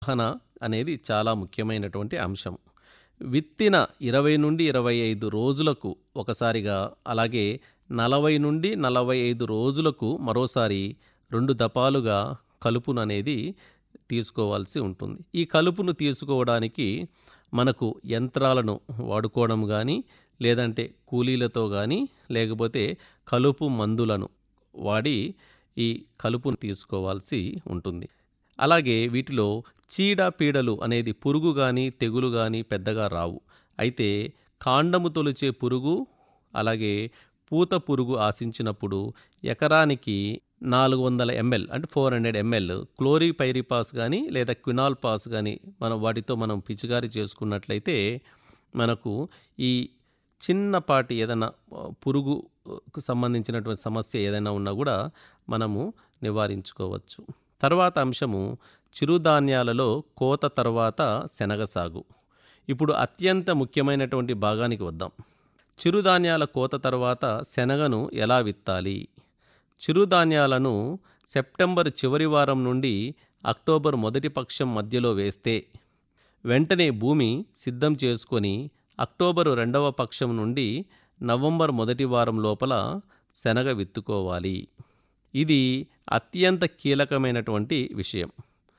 నిర్వహణ అనేది చాలా ముఖ్యమైనటువంటి అంశం విత్తిన ఇరవై నుండి ఇరవై ఐదు రోజులకు ఒకసారిగా అలాగే నలభై నుండి నలభై ఐదు రోజులకు మరోసారి రెండు దపాలుగా కలుపును అనేది తీసుకోవాల్సి ఉంటుంది ఈ కలుపును తీసుకోవడానికి మనకు యంత్రాలను వాడుకోవడం కానీ లేదంటే కూలీలతో కానీ లేకపోతే కలుపు మందులను వాడి ఈ కలుపును తీసుకోవాల్సి ఉంటుంది అలాగే వీటిలో చీడ పీడలు అనేది పురుగు కానీ తెగులు కానీ పెద్దగా రావు అయితే కాండము తొలిచే పురుగు అలాగే పూత పురుగు ఆశించినప్పుడు ఎకరానికి నాలుగు వందల ఎంఎల్ అంటే ఫోర్ హండ్రెడ్ ఎంఎల్ క్లోరిపైరిపాస్ కానీ లేదా క్వినాల్ పాస్ కానీ మనం వాటితో మనం పిచికారీ చేసుకున్నట్లయితే మనకు ఈ చిన్నపాటి ఏదైనా ఆ, పురుగుకు సంబంధించినటువంటి సమస్య ఏదైనా ఉన్నా కూడా మనము నివారించుకోవచ్చు తర్వాత అంశము చిరుధాన్యాలలో కోత తర్వాత శనగ సాగు ఇప్పుడు అత్యంత ముఖ్యమైనటువంటి భాగానికి వద్దాం చిరుధాన్యాల కోత తర్వాత శనగను ఎలా విత్తాలి చిరుధాన్యాలను సెప్టెంబర్ చివరి వారం నుండి అక్టోబర్ మొదటి పక్షం మధ్యలో వేస్తే వెంటనే భూమి సిద్ధం చేసుకొని అక్టోబరు రెండవ పక్షం నుండి నవంబర్ మొదటి వారం లోపల శనగ విత్తుకోవాలి ఇది అత్యంత కీలకమైనటువంటి విషయం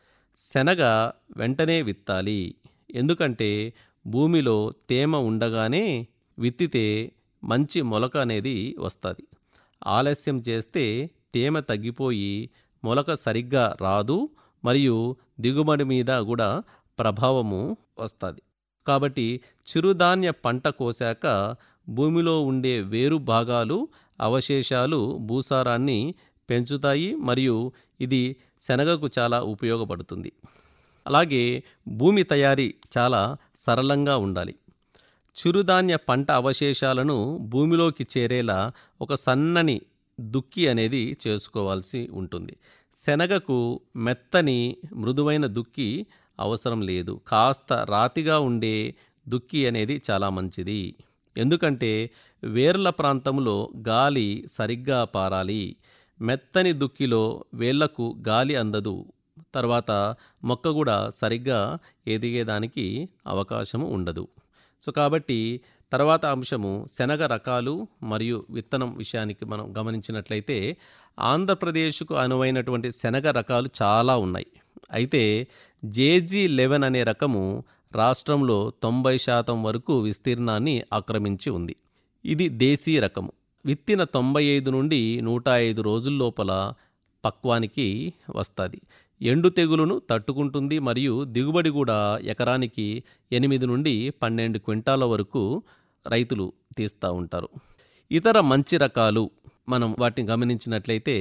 శనగ వెంటనే విత్తాలి ఎందుకంటే భూమిలో తేమ ఉండగానే విత్తితే మంచి మొలక అనేది వస్తుంది ఆలస్యం చేస్తే తేమ తగ్గిపోయి మొలక సరిగ్గా రాదు మరియు దిగుబడి మీద కూడా ప్రభావము వస్తుంది కాబట్టి చిరుధాన్య పంట కోసాక భూమిలో ఉండే వేరు భాగాలు అవశేషాలు భూసారాన్ని పెంచుతాయి మరియు ఇది శనగకు చాలా ఉపయోగపడుతుంది అలాగే భూమి తయారీ చాలా సరళంగా ఉండాలి చిరుధాన్య పంట అవశేషాలను భూమిలోకి చేరేలా ఒక సన్నని దుక్కి అనేది చేసుకోవాల్సి ఉంటుంది శనగకు మెత్తని మృదువైన దుక్కి అవసరం లేదు కాస్త రాతిగా ఉండే దుక్కి అనేది చాలా మంచిది ఎందుకంటే వేర్ల ప్రాంతంలో గాలి సరిగ్గా పారాలి మెత్తని దుక్కిలో వేళ్లకు గాలి అందదు తర్వాత మొక్క కూడా సరిగ్గా ఎదిగేదానికి అవకాశము ఉండదు సో కాబట్టి తర్వాత అంశము శనగ రకాలు మరియు విత్తనం విషయానికి మనం గమనించినట్లయితే ఆంధ్రప్రదేశ్కు అనువైనటువంటి శనగ రకాలు చాలా ఉన్నాయి అయితే జేజీ లెవెన్ అనే రకము రాష్ట్రంలో తొంభై శాతం వరకు విస్తీర్ణాన్ని ఆక్రమించి ఉంది ఇది దేశీ రకము విత్తిన తొంభై ఐదు నుండి నూట ఐదు రోజుల లోపల పక్వానికి వస్తుంది ఎండు తెగులును తట్టుకుంటుంది మరియు దిగుబడి కూడా ఎకరానికి ఎనిమిది నుండి పన్నెండు క్వింటాల వరకు రైతులు తీస్తూ ఉంటారు ఇతర మంచి రకాలు మనం వాటిని గమనించినట్లయితే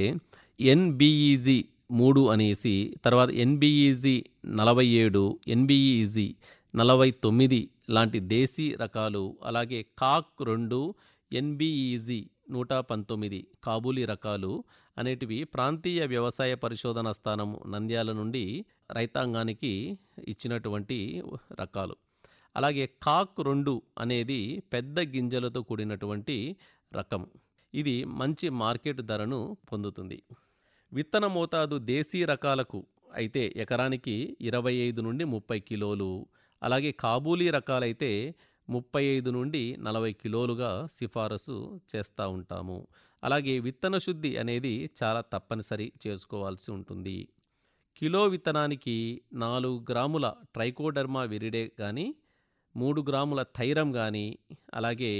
ఎన్బిఈజీ మూడు అనేసి తర్వాత ఎన్బిఈజీ నలభై ఏడు ఎన్బిఈజీ నలభై తొమ్మిది లాంటి దేశీ రకాలు అలాగే కాక్ రెండు ఎన్బిఈజీ నూట పంతొమ్మిది కాబూలీ రకాలు అనేటివి ప్రాంతీయ వ్యవసాయ పరిశోధన స్థానం నంద్యాల నుండి రైతాంగానికి ఇచ్చినటువంటి రకాలు అలాగే కాక్ రెండు అనేది పెద్ద గింజలతో కూడినటువంటి రకం ఇది మంచి మార్కెట్ ధరను పొందుతుంది విత్తన మోతాదు దేశీ రకాలకు అయితే ఎకరానికి ఇరవై ఐదు నుండి ముప్పై కిలోలు అలాగే కాబూలీ రకాలైతే ముప్పై ఐదు నుండి నలభై కిలోలుగా సిఫారసు చేస్తూ ఉంటాము అలాగే విత్తన శుద్ధి అనేది చాలా తప్పనిసరి చేసుకోవాల్సి ఉంటుంది కిలో విత్తనానికి నాలుగు గ్రాముల ట్రైకోడర్మా విరిడే కానీ మూడు గ్రాముల థైరం కానీ అలాగే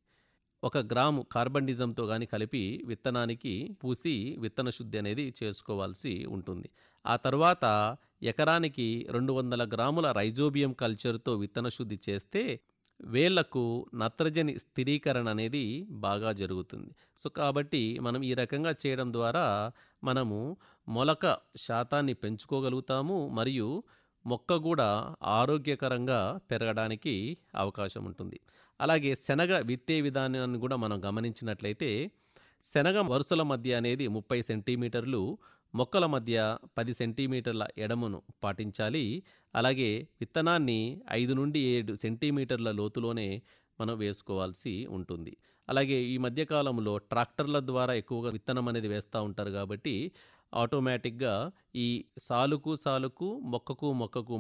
ఒక గ్రాము కార్బండిజంతో కానీ కలిపి విత్తనానికి పూసి విత్తన శుద్ధి అనేది చేసుకోవాల్సి ఉంటుంది ఆ తర్వాత ఎకరానికి రెండు వందల గ్రాముల రైజోబియం కల్చర్తో విత్తన శుద్ధి చేస్తే వేళ్లకు నత్రజని స్థిరీకరణ అనేది బాగా జరుగుతుంది సో కాబట్టి మనం ఈ రకంగా చేయడం ద్వారా మనము మొలక శాతాన్ని పెంచుకోగలుగుతాము మరియు మొక్క కూడా ఆరోగ్యకరంగా పెరగడానికి అవకాశం ఉంటుంది అలాగే శనగ విత్తే విధానాన్ని కూడా మనం గమనించినట్లయితే శనగ వరుసల మధ్య అనేది ముప్పై సెంటీమీటర్లు మొక్కల మధ్య పది సెంటీమీటర్ల ఎడమును పాటించాలి అలాగే విత్తనాన్ని ఐదు నుండి ఏడు సెంటీమీటర్ల లోతులోనే మనం వేసుకోవాల్సి ఉంటుంది అలాగే ఈ మధ్యకాలంలో ట్రాక్టర్ల ద్వారా ఎక్కువగా విత్తనం అనేది వేస్తూ ఉంటారు కాబట్టి ఆటోమేటిక్గా ఈ సాలుకు సాలుకు మొక్కకు మొక్కకు